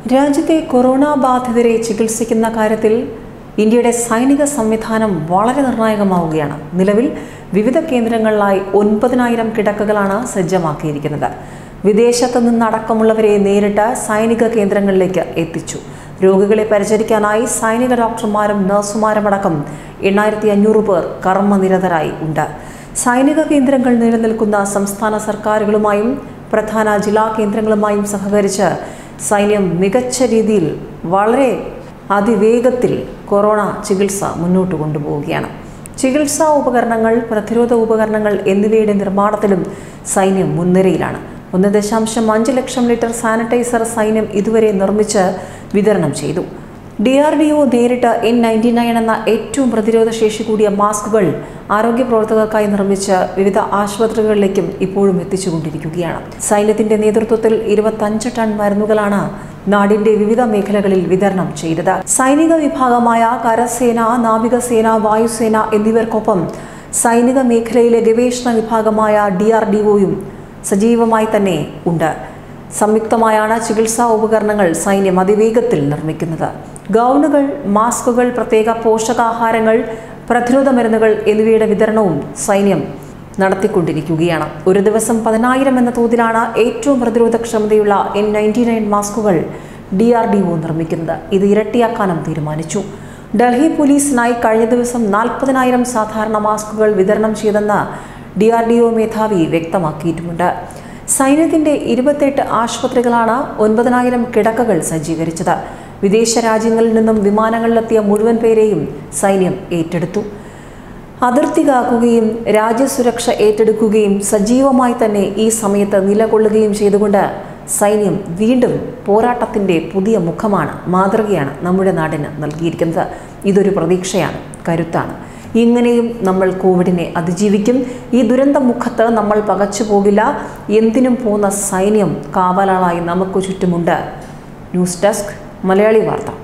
രാജ്യത്തെ കൊറോണ ബാധിതരെ ചികിത്സിക്കുന്ന കാര്യത്തിൽ ഇന്ത്യയുടെ സൈനിക സംവിധാനം വളരെ നിർണായകമാവുകയാണ് നിലവിൽ വിവിധ കേന്ദ്രങ്ങളിലായി ഒൻപതിനായിരം കിടക്കകളാണ് സജ്ജമാക്കിയിരിക്കുന്നത് വിദേശത്തു നിന്നടക്കമുള്ളവരെ നേരിട്ട് സൈനിക കേന്ദ്രങ്ങളിലേക്ക് എത്തിച്ചു രോഗികളെ പരിചരിക്കാനായി സൈനിക ഡോക്ടർമാരും നഴ്സുമാരുമടക്കം എണ്ണായിരത്തി അഞ്ഞൂറ് പേർ കർമ്മനിരതരായി ഉണ്ട് സൈനിക കേന്ദ്രങ്ങൾ നിലനിൽക്കുന്ന സംസ്ഥാന സർക്കാരുകളുമായും പ്രധാന ജില്ലാ കേന്ദ്രങ്ങളുമായും സഹകരിച്ച് സൈന്യം മികച്ച രീതിയിൽ വളരെ അതിവേഗത്തിൽ കൊറോണ ചികിത്സ മുന്നോട്ട് കൊണ്ടുപോവുകയാണ് ചികിത്സാ ഉപകരണങ്ങൾ പ്രതിരോധ ഉപകരണങ്ങൾ എന്നിവയുടെ നിർമ്മാണത്തിലും സൈന്യം മുൻനിരയിലാണ് ഒന്ന് ദശാംശം അഞ്ച് ലക്ഷം ലിറ്റർ സാനിറ്റൈസർ സൈന്യം ഇതുവരെ നിർമ്മിച്ച് വിതരണം ചെയ്തു ഡി ആർ ഡി ഒ നേരിട്ട് എൻ നയൻറ്റി നയൻ എന്ന ഏറ്റവും പ്രതിരോധ ശേഷി കൂടിയ മാസ്കുകൾ ആരോഗ്യ പ്രവർത്തകർക്കായി നിർമ്മിച്ച് വിവിധ ആശുപത്രികളിലേക്കും ഇപ്പോഴും എത്തിച്ചുകൊണ്ടിരിക്കുകയാണ് സൈന്യത്തിന്റെ നേതൃത്വത്തിൽ ഇരുപത്തഞ്ച് ടൺ മരുന്നുകളാണ് നാടിന്റെ വിവിധ മേഖലകളിൽ വിതരണം ചെയ്തത് സൈനിക വിഭാഗമായ കരസേന നാവികസേന വായുസേന എന്നിവർക്കൊപ്പം സൈനിക മേഖലയിലെ ഗവേഷണ വിഭാഗമായ ഡി ആർ ഡി ഒയും സജീവമായി തന്നെ ഉണ്ട് സംയുക്തമായാണ് ചികിത്സാ ഉപകരണങ്ങൾ സൈന്യം അതിവേഗത്തിൽ നിർമ്മിക്കുന്നത് ഗൗണുകൾ മാസ്കുകൾ പ്രത്യേക പോഷകാഹാരങ്ങൾ പ്രതിരോധ മരുന്നുകൾ എന്നിവയുടെ വിതരണവും സൈന്യം നടത്തിക്കൊണ്ടിരിക്കുകയാണ് ഒരു ദിവസം പതിനായിരം എന്ന തോതിലാണ് ഏറ്റവും പ്രതിരോധ ക്ഷമതയുള്ള എൻ നയൻറ്റി നയൻ മാസ്കുകൾ ഡി ആർ ഡി ഒ നിർമ്മിക്കുന്നത് ഇത് ഇരട്ടിയാക്കാനും തീരുമാനിച്ചു ഡൽഹി പോലീസിനായി കഴിഞ്ഞ ദിവസം നാൽപ്പതിനായിരം സാധാരണ മാസ്കുകൾ വിതരണം ചെയ്തെന്ന് ഡി ആർ ഡി ഒ മേധാവി വ്യക്തമാക്കിയിട്ടുമുണ്ട് സൈന്യത്തിന്റെ ഇരുപത്തെട്ട് ആശുപത്രികളാണ് ഒൻപതിനായിരം കിടക്കകൾ സജ്ജീകരിച്ചത് വിദേശ രാജ്യങ്ങളിൽ നിന്നും വിമാനങ്ങളിലെത്തിയ മുഴുവൻ പേരെയും സൈന്യം ഏറ്റെടുത്തു അതിർത്തി കാക്കുകയും രാജ്യസുരക്ഷ ഏറ്റെടുക്കുകയും സജീവമായി തന്നെ ഈ സമയത്ത് നിലകൊള്ളുകയും ചെയ്തുകൊണ്ട് സൈന്യം വീണ്ടും പോരാട്ടത്തിൻ്റെ പുതിയ മുഖമാണ് മാതൃകയാണ് നമ്മുടെ നാടിന് നൽകിയിരിക്കുന്നത് ഇതൊരു പ്രതീക്ഷയാണ് കരുത്താണ് ഇങ്ങനെയും നമ്മൾ കോവിഡിനെ അതിജീവിക്കും ഈ ദുരന്ത മുഖത്ത് നമ്മൾ പകച്ചു പോകില്ല എന്തിനും പോകുന്ന സൈന്യം കാവലാളായി നമുക്ക് ചുറ്റുമുണ്ട് ന്യൂസ് ഡെസ്ക് മലയാളി വാർത്ത